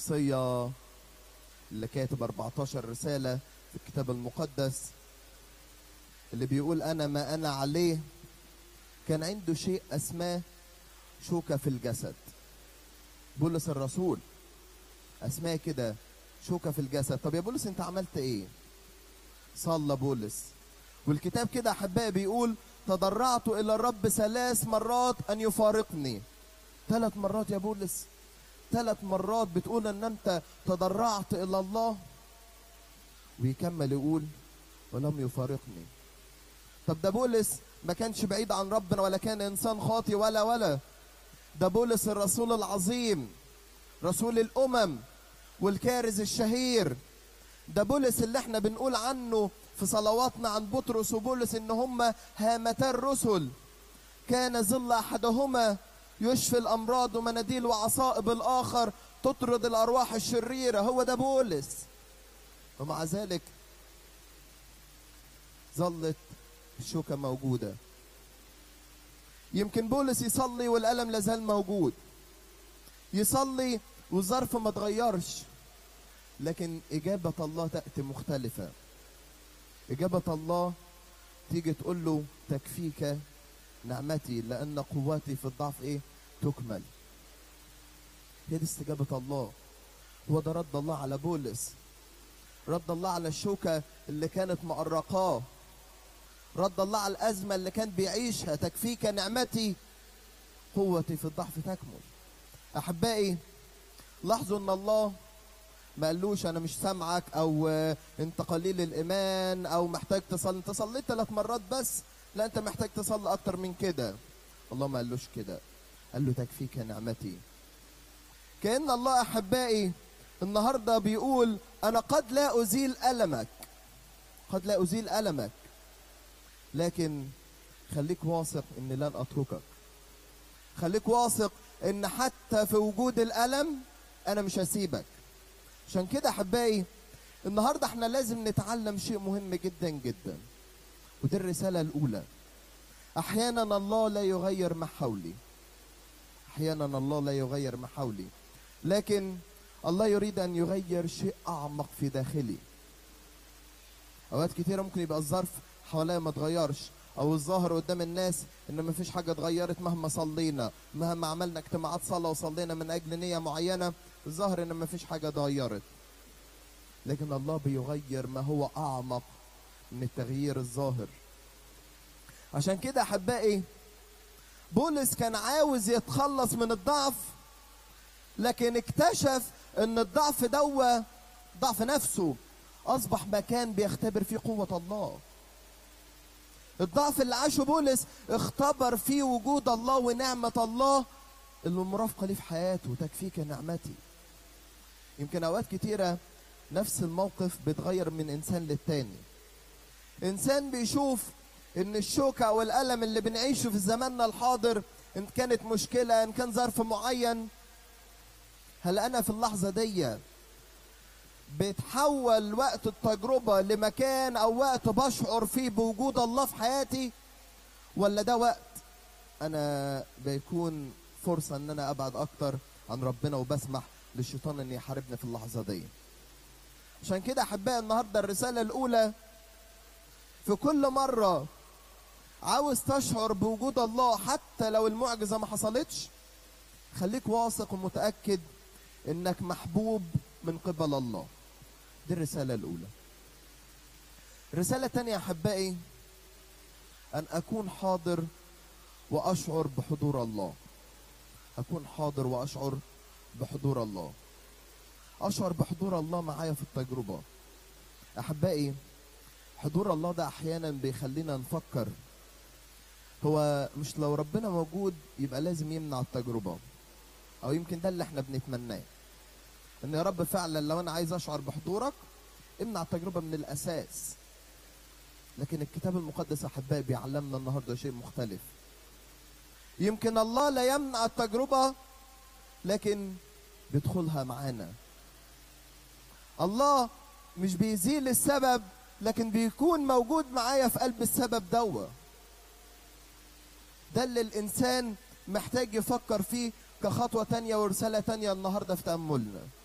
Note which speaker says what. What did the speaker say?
Speaker 1: الشخصية اللي كاتب 14 رسالة في الكتاب المقدس اللي بيقول أنا ما أنا عليه كان عنده شيء أسماه شوكة في الجسد بولس الرسول أسماه كده شوكة في الجسد طب يا بولس أنت عملت إيه صلى بولس والكتاب كده أحبائي بيقول تضرعت إلى الرب ثلاث مرات أن يفارقني ثلاث مرات يا بولس ثلاث مرات بتقول ان انت تضرعت الى الله ويكمل يقول ولم يفارقني طب ده بولس ما كانش بعيد عن ربنا ولا كان انسان خاطي ولا ولا ده بولس الرسول العظيم رسول الامم والكارز الشهير ده بولس اللي احنا بنقول عنه في صلواتنا عن بطرس وبولس ان هما هامتا الرسل كان ظل احدهما يشفي الامراض ومناديل وعصائب الاخر تطرد الارواح الشريره هو ده بولس ومع ذلك ظلت الشوكه موجوده يمكن بولس يصلي والالم لازال موجود يصلي والظرف ما اتغيرش لكن اجابه الله تاتي مختلفه اجابه الله تيجي تقول له تكفيك نعمتي لان قوتي في الضعف ايه تكمل هي دي استجابه الله هو ده رد الله على بولس رد الله على الشوكه اللي كانت مقرقاه رد الله على الازمه اللي كان بيعيشها تكفيك نعمتي قوتي في الضعف تكمل احبائي لاحظوا ان الله ما قالوش انا مش سامعك او انت قليل الايمان او محتاج تصلي انت صليت ثلاث مرات بس لا انت محتاج تصلي اكتر من كده الله ما قالوش كده قال له تكفيك نعمتي كأن الله أحبائي النهاردة بيقول أنا قد لا أزيل ألمك قد لا أزيل ألمك لكن خليك واثق إن لن أتركك خليك واثق إن حتى في وجود الألم أنا مش هسيبك عشان كده أحبائي النهاردة احنا لازم نتعلم شيء مهم جدا جدا ودي الرسالة الأولى أحيانا الله لا يغير ما حولي أحيانا الله لا يغير ما حولي لكن الله يريد أن يغير شيء أعمق في داخلي أوقات كتيرة ممكن يبقى الظرف حواليا ما اتغيرش أو الظاهر قدام الناس إن ما فيش حاجة اتغيرت مهما صلينا مهما عملنا اجتماعات صلاة وصلينا من أجل نية معينة الظاهر إن ما فيش حاجة اتغيرت لكن الله بيغير ما هو أعمق من التغيير الظاهر عشان كده أحبائي بولس كان عاوز يتخلص من الضعف لكن اكتشف ان الضعف دوا ضعف نفسه اصبح مكان بيختبر فيه قوة الله الضعف اللي عاشه بولس اختبر فيه وجود الله ونعمة الله اللي مرافقة ليه في حياته تكفيك نعمتي يمكن اوقات كتيرة نفس الموقف بيتغير من انسان للتاني انسان بيشوف ان الشوكة او الالم اللي بنعيشه في زماننا الحاضر ان كانت مشكلة ان كان ظرف معين هل انا في اللحظة دي بتحول وقت التجربة لمكان او وقت بشعر فيه بوجود الله في حياتي ولا ده وقت انا بيكون فرصة ان انا ابعد اكتر عن ربنا وبسمح للشيطان ان يحاربني في اللحظة دي عشان كده احبائي النهاردة الرسالة الاولى في كل مرة عاوز تشعر بوجود الله حتى لو المعجزة ما حصلتش خليك واثق ومتأكد انك محبوب من قبل الله دي الرسالة الأولى الرسالة الثانية أحبائي أن أكون حاضر وأشعر بحضور الله أكون حاضر وأشعر بحضور الله أشعر بحضور الله معايا في التجربة أحبائي حضور الله ده أحيانا بيخلينا نفكر هو مش لو ربنا موجود يبقى لازم يمنع التجربة أو يمكن ده اللي احنا بنتمناه ان يا رب فعلا لو انا عايز اشعر بحضورك امنع التجربه من الاساس لكن الكتاب المقدس احبائي بيعلمنا النهارده شيء مختلف يمكن الله لا يمنع التجربه لكن بيدخلها معانا الله مش بيزيل السبب لكن بيكون موجود معايا في قلب السبب دوا ده اللي الانسان محتاج يفكر فيه كخطوة تانية ورسالة تانية النهاردة في تأملنا